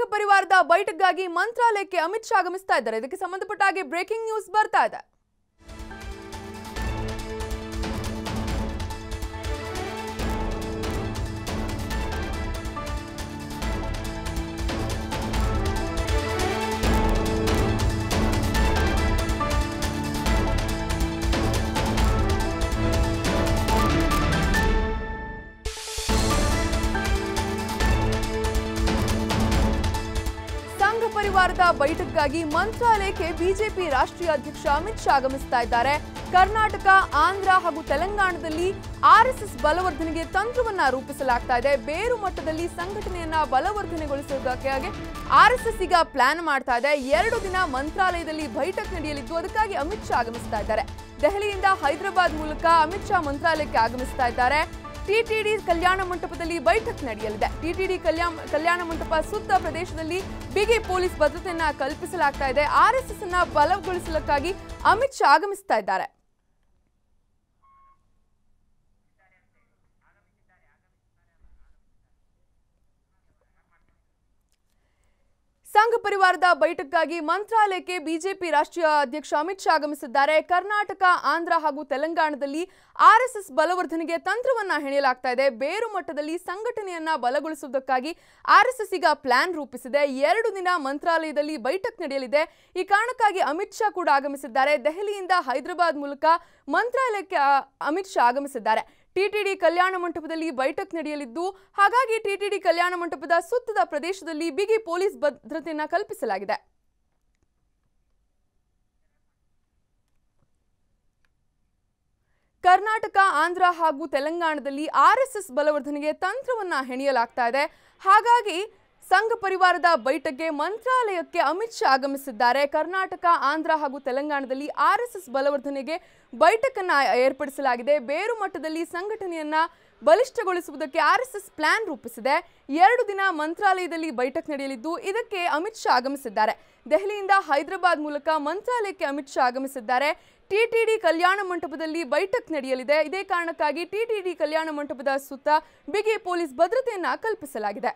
ಪರಿವಾರದ ಬೈಠಕ್ಗಾಗಿ ಮಂತ್ರಾಲಯಕ್ಕೆ ಅಮಿತ್ ಶಾ ಆಗಮಿಸ್ತಾ ಇದ್ದಾರೆ ಇದಕ್ಕೆ ಸಂಬಂಧಪಟ್ಟ ಹಾಗೆ ಬ್ರೇಕಿಂಗ್ ನ್ಯೂಸ್ ಬರ್ತಾ ಇದೆ ಸಂಘ ಪರಿವಾರದ ಬೈಠಕ್ಗಾಗಿ ಮಂತ್ರಾಲಯಕ್ಕೆ ಬಿಜೆಪಿ ರಾಷ್ಟ್ರೀಯ ಅಧ್ಯಕ್ಷ ಅಮಿತ್ ಶಾ ಆಗಮಿಸ್ತಾ ಇದ್ದಾರೆ ಕರ್ನಾಟಕ ಆಂಧ್ರ ಹಾಗೂ ತೆಲಂಗಾಣದಲ್ಲಿ ಆರ್ಎಸ್ಎಸ್ ಬಲವರ್ಧನೆಗೆ ತಂತ್ರವನ್ನ ರೂಪಿಸಲಾಗ್ತಾ ಇದೆ ಬೇರು ಮಟ್ಟದಲ್ಲಿ ಸಂಘಟನೆಯನ್ನ ಬಲವರ್ಧನೆಗೊಳಿಸುವುದಕ್ಕಾಗಿ ಆರ್ಎಸ್ಎಸ್ ಈಗ ಪ್ಲಾನ್ ಮಾಡ್ತಾ ಇದೆ ಎರಡು ದಿನ ಮಂತ್ರಾಲಯದಲ್ಲಿ ಬೈಠಕ್ ನಡೆಯಲಿದ್ದು ಅದಕ್ಕಾಗಿ ಅಮಿತ್ ಶಾ ಆಗಮಿಸ್ತಾ ಇದ್ದಾರೆ ದೆಹಲಿಯಿಂದ ಹೈದರಾಬಾದ್ ಮೂಲಕ ಅಮಿತ್ ಶಾ ಮಂತ್ರಾಲಯಕ್ಕೆ ಆಗಮಿಸ್ತಾ ಇದ್ದಾರೆ ಟಿಟಿಡಿ ಕಲ್ಯಾಣ ಮಂಟಪದಲ್ಲಿ ಬೈಠಕ್ ನಡೆಯಲಿದೆ ಟಿಟಿಡಿ ಕಲ್ಯಾಣ ಕಲ್ಯಾಣ ಮಂಟಪ ಸುತ್ತ ಪ್ರದೇಶದಲ್ಲಿ ಬಿಗಿ ಪೊಲೀಸ್ ಭದ್ರತೆಯನ್ನ ಕಲ್ಪಿಸಲಾಗ್ತಾ ಇದೆ ಆರ್ಎಸ್ಎಸ್ ಅನ್ನ ಬಲಗೊಳಿಸಲಿಕ್ಕಾಗಿ ಅಮಿತ್ ಶಾ ಆಗಮಿಸ್ತಾ ಇದ್ದಾರೆ ಸಂಘ ಪರಿವಾರದ ಬೈಠಕ್ಕಾಗಿ ಮಂತ್ರಾಲಯಕ್ಕೆ ಬಿಜೆಪಿ ರಾಷ್ಟ್ರೀಯ ಅಧ್ಯಕ್ಷ ಅಮಿತ್ ಶಾ ಆಗಮಿಸಿದ್ದಾರೆ ಕರ್ನಾಟಕ ಆಂಧ್ರ ಹಾಗೂ ತೆಲಂಗಾಣದಲ್ಲಿ ಆರ್ಎಸ್ಎಸ್ ಬಲವರ್ಧನೆಗೆ ತಂತ್ರವನ್ನ ಹೆಣೆಯಲಾಗ್ತಾ ಇದೆ ಬೇರು ಮಟ್ಟದಲ್ಲಿ ಸಂಘಟನೆಯನ್ನ ಬಲಗೊಳಿಸುವುದಕ್ಕಾಗಿ ಆರ್ಎಸ್ಎಸ್ ಈಗ ಪ್ಲಾನ್ ರೂಪಿಸಿದೆ ಎರಡು ದಿನ ಮಂತ್ರಾಲಯದಲ್ಲಿ ಬೈಠಕ್ ನಡೆಯಲಿದೆ ಈ ಕಾರಣಕ್ಕಾಗಿ ಅಮಿತ್ ಶಾ ಕೂಡ ಆಗಮಿಸಿದ್ದಾರೆ ದೆಹಲಿಯಿಂದ ಹೈದರಾಬಾದ್ ಮೂಲಕ ಮಂತ್ರಾಲಯಕ್ಕೆ ಆ, ಅಮಿತ್ ಶಾ ಆಗಮಿಸಿದ್ದಾರೆ ಟಿಟಿಡಿ ಕಲ್ಯಾಣ ಮಂಟಪದಲ್ಲಿ ಬೈಠಕ್ ನಡೆಯಲಿದ್ದು ಹಾಗಾಗಿ ಟಿಟಿಡಿ ಕಲ್ಯಾಣ ಮಂಟಪದ ಸುತ್ತದ ಪ್ರದೇಶದಲ್ಲಿ ಬಿಗಿ ಪೊಲೀಸ್ ಭದ್ರತೆಯನ್ನ ಕಲ್ಪಿಸಲಾಗಿದೆ ಕರ್ನಾಟಕ ಆಂಧ್ರ ಹಾಗೂ ತೆಲಂಗಾಣದಲ್ಲಿ ಆರ್ಎಸ್ಎಸ್ ಬಲವರ್ಧನೆಗೆ ತಂತ್ರವನ್ನ ಹೆಣೆಯಲಾಗ್ತಾ ಇದೆ ಹಾಗಾಗಿ ಸಂಘ ಪರಿವಾರದ ಬೈಠಕ್ಗೆ ಮಂತ್ರಾಲಯಕ್ಕೆ ಅಮಿತ್ ಶಾ ಆಗಮಿಸಿದ್ದಾರೆ ಕರ್ನಾಟಕ ಆಂಧ್ರ ಹಾಗೂ ತೆಲಂಗಾಣದಲ್ಲಿ ಆರ್ಎಸ್ಎಸ್ ಬಲವರ್ಧನೆಗೆ ಬೈಠಕನ್ನ ಏರ್ಪಡಿಸಲಾಗಿದೆ ಬೇರು ಮಟ್ಟದಲ್ಲಿ ಸಂಘಟನೆಯನ್ನ ಬಲಿಷ್ಠಗೊಳಿಸುವುದಕ್ಕೆ ಆರ್ಎಸ್ಎಸ್ ಪ್ಲಾನ್ ರೂಪಿಸಿದೆ ಎರಡು ದಿನ ಮಂತ್ರಾಲಯದಲ್ಲಿ ಬೈಠಕ್ ನಡೆಯಲಿದ್ದು ಇದಕ್ಕೆ ಅಮಿತ್ ಶಾ ಆಗಮಿಸಿದ್ದಾರೆ ದೆಹಲಿಯಿಂದ ಹೈದರಾಬಾದ್ ಮೂಲಕ ಮಂತ್ರಾಲಯಕ್ಕೆ ಅಮಿತ್ ಶಾ ಆಗಮಿಸಿದ್ದಾರೆ ಟಿಟಿಡಿ ಕಲ್ಯಾಣ ಮಂಟಪದಲ್ಲಿ ಬೈಠಕ್ ನಡೆಯಲಿದೆ ಇದೇ ಕಾರಣಕ್ಕಾಗಿ ಟಿಟಿಡಿ ಕಲ್ಯಾಣ ಮಂಟಪದ ಸುತ್ತ ಬಿಗಿ ಪೊಲೀಸ್ ಭದ್ರತೆಯನ್ನ ಕಲ್ಪಿಸಲಾಗಿದೆ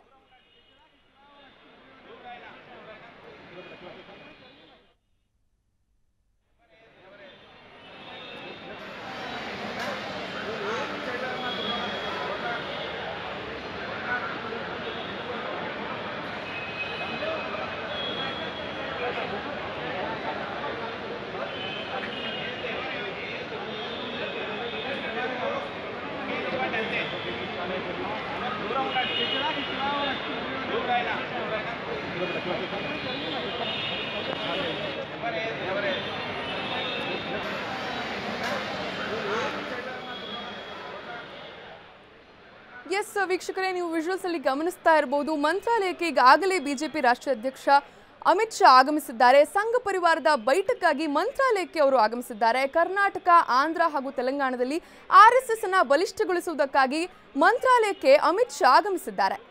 ಎಸ್ ವೀಕ್ಷಕರೇ ನೀವು ವಿಜುವಲ್ಸ್ ಅಲ್ಲಿ ಗಮನಿಸ್ತಾ ಇರಬಹುದು ಮಂತ್ರಾಲಯಕ್ಕೆ ಈಗಾಗಲೇ ಬಿಜೆಪಿ ರಾಷ್ಟ್ರೀಯ ಅಧ್ಯಕ್ಷ ಅಮಿತ್ ಶಾ ಆಗಮಿಸಿದ್ದಾರೆ ಸಂಘ ಪರಿವಾರದ ಬೈಠಕ್ಕಾಗಿ ಮಂತ್ರಾಲಯಕ್ಕೆ ಅವರು ಆಗಮಿಸಿದ್ದಾರೆ ಕರ್ನಾಟಕ ಆಂಧ್ರ ಹಾಗೂ ತೆಲಂಗಾಣದಲ್ಲಿ ಆರ್ಎಸ್ಎಸ್ ಅನ್ನ ಬಲಿಷ್ಠಗೊಳಿಸುವುದಕ್ಕಾಗಿ ಮಂತ್ರಾಲಯಕ್ಕೆ ಅಮಿತ್ ಶಾ ಆಗಮಿಸಿದ್ದಾರೆ